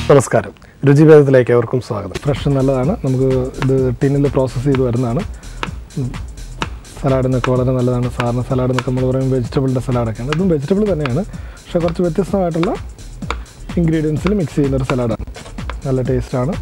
നമസ്കാരം രുചിഭേദത്തിലേക്ക് ഏവർക്കും സ്വാഗതം ഫ്രഷ് നല്ലതാണ് നമുക്ക് ഇത് ടിന്നിൽ പ്രോസസ്സ് ചെയ്ത് വരുന്നതാണ് ഉം. സലാഡിനൊക്കെ വളരെ നല്ലതാണ് സാധാരണ സലാഡ് എന്നൊക്കെ നമ്മൾ പറയും വെജിറ്റബിളിൻ്റെ സലാഡൊക്കെയാണ് ഇതും വെജിറ്റബിൾ തന്നെയാണ് പക്ഷേ കുറച്ച് വ്യത്യസ്തമായിട്ടുള്ള ഇൻഗ്രീഡിയൻസിൽ മിക്സ് ചെയ്യുന്ന ഒരു സലാഡാണ് നല്ല ടേസ്റ്റാണ്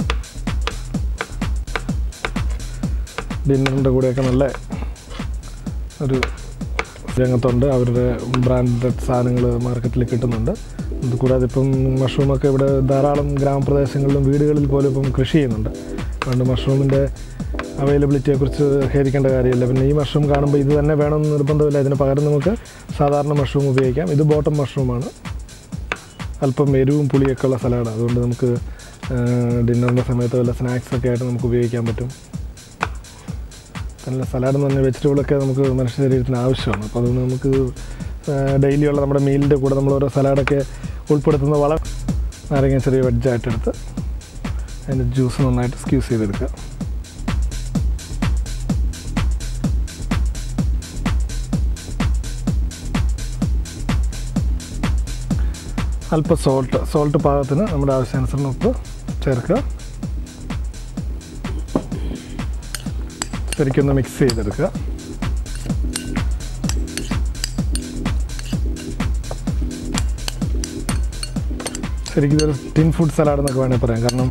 ഡിന്നറിൻ്റെ കൂടെയൊക്കെ നല്ല ഒരു രംഗത്തുണ്ട് അവരുടെ ബ്രാൻഡഡ് സാധനങ്ങൾ മാർക്കറ്റിൽ കിട്ടുന്നുണ്ട് ഇത് കൂടാതെ ഇപ്പം മഷ്റൂമൊക്കെ ഇവിടെ ധാരാളം ഗ്രാമപ്രദേശങ്ങളിലും വീടുകളിൽ പോലും ഇപ്പം കൃഷി ചെയ്യുന്നുണ്ട് അതുകൊണ്ട് മഷ്റൂമിൻ്റെ അവൈലബിലിറ്റിയെക്കുറിച്ച് ഖേദിക്കേണ്ട കാര്യമില്ല പിന്നെ ഈ മഷ്റൂം കാണുമ്പോൾ ഇത് തന്നെ വേണമെന്ന് നിർബന്ധമില്ല ഇതിന് പകരം നമുക്ക് സാധാരണ മഷ്റൂം ഉപയോഗിക്കാം ഇത് ബോട്ടം മഷ്റൂമാണ് അല്പം എരിവും പുളിയൊക്കെ ഉള്ള സലാഡ് അതുകൊണ്ട് നമുക്ക് ഡിന്നറിൻ്റെ സമയത്ത് വല്ല സ്നാക്സൊക്കെ ആയിട്ട് നമുക്ക് ഉപയോഗിക്കാൻ പറ്റും നല്ല സലാഡ് എന്ന് പറഞ്ഞാൽ വെജിറ്റബിളൊക്കെ നമുക്ക് മനുഷ്യ ശരീരത്തിന് ആവശ്യമാണ് അപ്പോൾ അതുകൊണ്ട് നമുക്ക് ഡെയിലി ഉള്ള നമ്മുടെ മീലിൻ്റെ കൂടെ നമ്മൾ ഓരോ സലാഡൊക്കെ ഉൾപ്പെടുത്തുന്ന വളം നാരങ്ങ ചെറിയ വെഡ്ജായിട്ടെടുത്ത് അതിൻ്റെ ജ്യൂസ് നന്നായിട്ട് സ്ക്യൂസ് ചെയ്തെടുക്കുക അല്പം സോൾട്ട് സോൾട്ട് പാകത്തിന് നമ്മുടെ ആവശ്യാനുസരണം ഉപ്പ് ചേർക്കുക ശരിക്കൊന്ന് മിക്സ് ചെയ്തെടുക്കുക ശരിക്കും ഇതൊരു ടിൻ ഫുഡ് സലാഡ് എന്നൊക്കെ വേണമെങ്കിൽ പറയാം കാരണം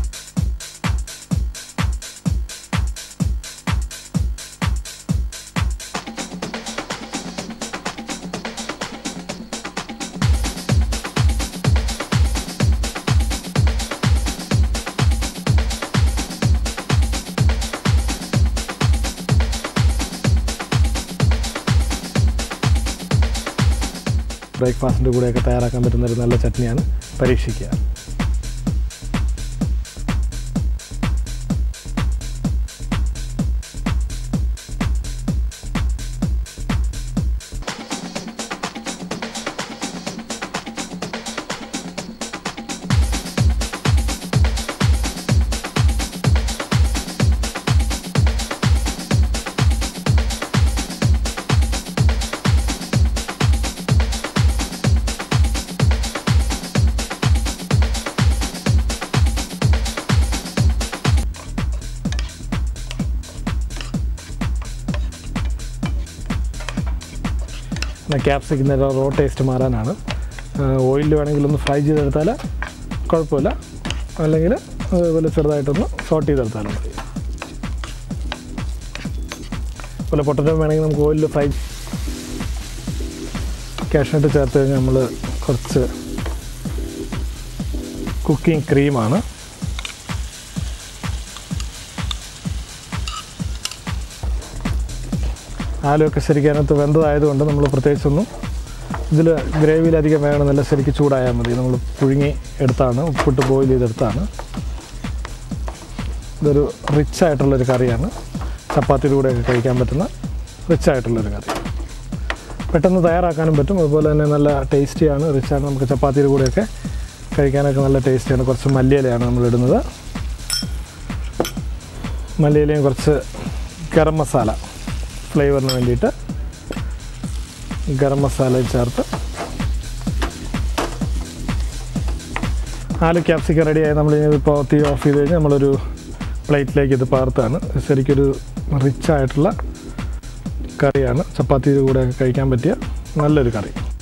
ബ്രേക്ക്ഫാസ്റ്റിൻ്റെ കൂടെയൊക്കെ തയ്യാറാക്കാൻ പറ്റുന്ന ഒരു നല്ല ചട്നിയാണ് പരീക്ഷിക്കുക പിന്നെ ക്യാപ്സിക്കിൻ്റെ റോ ടേസ്റ്റ് മാറാനാണ് ഓയിലിൽ വേണമെങ്കിൽ ഒന്ന് ഫ്രൈ ചെയ്തെടുത്താൽ കുഴപ്പമില്ല അല്ലെങ്കിൽ അതുപോലെ ചെറുതായിട്ടൊന്ന് സോട്ട് ചെയ്തെടുത്താലും മതി അതുപോലെ പൊട്ടറ്റോ വേണമെങ്കിൽ നമുക്ക് ഓയിലിൽ ഫ്രൈ കാഷ്നട്ട് ചേർത്ത് കഴിഞ്ഞാൽ നമ്മൾ കുറച്ച് കുക്കിംഗ് ക്രീമാണ് ആലുമൊക്കെ ശരിക്കും അതിനകത്ത് വെന്തതായതുകൊണ്ട് നമ്മൾ പ്രത്യേകിച്ചൊന്നും ഇതിൽ ഗ്രേവിയിലധികം വേണമെന്നില്ല ശരിക്ക് ചൂടായാൽ മതി നമ്മൾ പുഴുങ്ങി എടുത്താണ് ഉപ്പിട്ട് ബോയിൽ ചെയ്തെടുത്താണ് ഇതൊരു റിച്ച് ആയിട്ടുള്ളൊരു കറിയാണ് ചപ്പാത്തിയുടെ കൂടെയൊക്കെ കഴിക്കാൻ പറ്റുന്ന റിച്ച് ആയിട്ടുള്ളൊരു കറി പെട്ടെന്ന് തയ്യാറാക്കാനും പറ്റും അതുപോലെ തന്നെ നല്ല ടേസ്റ്റിയാണ് റിച്ചാണ് നമുക്ക് ചപ്പാത്തിയുടെ കൂടെയൊക്കെ കഴിക്കാനൊക്കെ നല്ല ടേസ്റ്റിയാണ് കുറച്ച് മല്ലിയിലയാണ് നമ്മൾ ഇടുന്നത് മല്ലിയിലയും കുറച്ച് ഗരം മസാല ഫ്ലേവറിന് വേണ്ടിയിട്ട് ഗരം മസാലയും ചേർത്ത് ആലു ക്യാപ്സിക്കം റെഡിയായി നമ്മൾ ഇപ്പോൾ തീ ഓഫ് ചെയ്ത് കഴിഞ്ഞാൽ നമ്മളൊരു പ്ലേറ്റിലേക്ക് ഇത് പകർത്താണ് ശരിക്കൊരു റിച്ച് ആയിട്ടുള്ള കറിയാണ് ചപ്പാത്തിയുടെ കൂടെ ഒക്കെ കഴിക്കാൻ പറ്റിയ നല്ലൊരു കറി